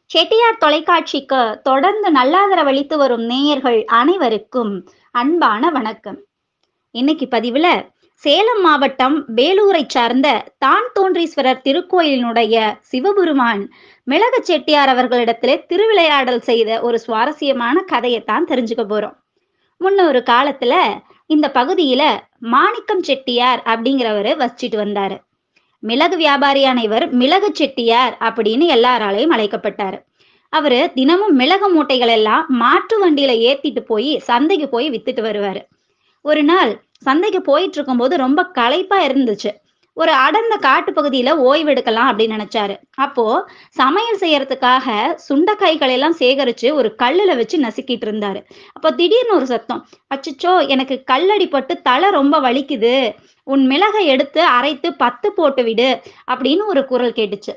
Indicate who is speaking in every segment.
Speaker 1: செட்டியார் தொலைக்காட்சிக்கு தொடர்ந்து நல்லாதரவளித்து வரும் நேயர்கள் அனைவருக்கும் அன்பான வணக்கம் இன்னைக்கு பதிவுல சேலம் மாவட்டம் வேலூரை சார்ந்த தான் தோன்றீஸ்வரர் திருக்கோயிலினுடைய சிவபெருமான் மிளகு செட்டியார் அவர்களிடத்திலே திருவிளையாடல் செய்த ஒரு சுவாரஸ்யமான கதையைத்தான் தெரிஞ்சுக்க போறோம் முன்னொரு காலத்துல இந்த பகுதியில மாணிக்கம் செட்டியார் அப்படிங்கிறவரு வசிச்சுட்டு வந்தாரு மிளகு வியாபாரியான இவர் மிளகு செட்டியார் அப்படின்னு எல்லாராலையும் அழைக்கப்பட்டாரு அவரு தினமும் மிளகு மூட்டைகள் எல்லாம் மாற்று வண்டியில ஏத்திட்டு போய் சந்தைக்கு போய் வித்துட்டு வருவாரு ஒரு நாள் சந்தைக்கு போயிட்டு இருக்கும்போது ரொம்ப களைப்பா இருந்துச்சு ஒரு அடர்ந்த காட்டு பகுதியில ஓய்வெடுக்கலாம் அப்படின்னு நினைச்சாரு அப்போ சமையல் செய்யறதுக்காக சுண்டைக்காய்களை எல்லாம் சேகரிச்சு ஒரு கல்லுல வச்சு நசுக்கிட்டு இருந்தாரு அப்போ திடீர்னு ஒரு சத்தம் அச்சச்சோ எனக்கு கல்லடிப்பட்டு தலை ரொம்ப வலிக்குது உன் மிளகை எடுத்து அரைத்து பத்து போட்டு விடு அப்படின்னு ஒரு குரல் கேட்டுச்சு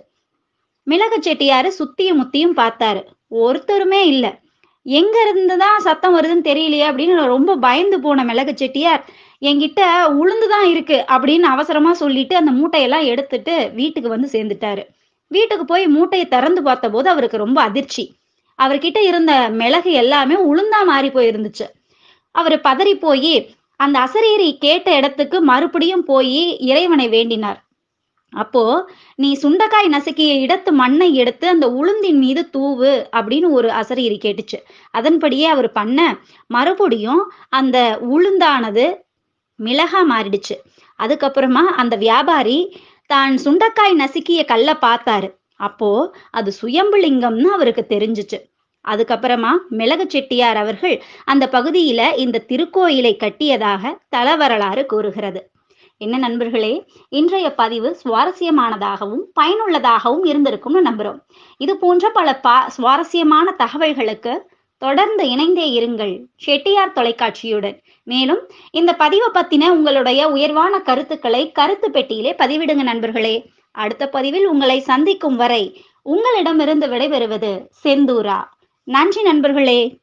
Speaker 1: மிளகு செட்டியாரு சுத்தியும் முத்தியும் பார்த்தாரு ஒருத்தருமே இல்ல எங்க இருந்துதான் சத்தம் வருதுன்னு தெரியலையே அப்படின்னு ரொம்ப பயந்து போன மிளகு செட்டியார் என்கிட்ட உளுந்துதான் இருக்கு அப்படின்னு அவசரமா சொல்லிட்டு அந்த மூட்டையெல்லாம் எடுத்துட்டு வீட்டுக்கு வந்து சேர்ந்துட்டாரு வீட்டுக்கு போய் மூட்டையை திறந்து பார்த்த போது அவருக்கு ரொம்ப அதிர்ச்சி அவர்கிட்ட இருந்த மிளகு எல்லாமே உளுந்தா மாறி போயிருந்துச்சு அவர் பதறி போய் அந்த அசரீரி கேட்ட இடத்துக்கு மறுபடியும் போய் இறைவனை வேண்டினார் அப்போ நீ சுண்டைக்காய் நசுக்கிய இடத்து மண்ணை எடுத்து அந்த உளுந்தின் மீது தூவு அப்படின்னு ஒரு அசரீரி கேட்டுச்சு அதன்படியே அவர் பண்ண மறுபடியும் அந்த உளுந்தானது மிளகா மாறிடுச்சு அதுக்கப்புறமா அந்த வியாபாரி தான் சுண்டைக்காய் நசுக்கிய கல்லை பார்த்தாரு அப்போ அது சுயம்புலிங்கம்னு அவருக்கு தெரிஞ்சுச்சு அதுக்கப்புறமா மிளகு செட்டியார் அவர்கள் அந்த பகுதியில இந்த திருக்கோயிலை கட்டியதாக தலவரலாறு கூறுகிறது என்ன நண்பர்களே இன்றைய பதிவு சுவாரஸ்யமானதாகவும் பயனுள்ளதாகவும் இருந்திருக்கும்னு நம்புறோம் இது போன்ற பல பா சுவாரஸ்யமான தகவல்களுக்கு தொடர்ந்து இணைந்தே இருங்கள் செட்டியார் தொலைக்காட்சியுடன் மேலும் இந்த பதிவை பத்தின உங்களுடைய உயர்வான கருத்துக்களை கருத்து பெட்டியிலே பதிவிடுங்க நண்பர்களே அடுத்த பதிவில் உங்களை சந்திக்கும் வரை உங்களிடமிருந்து விடைபெறுவது செந்தூரா நன்றி நண்பர்களே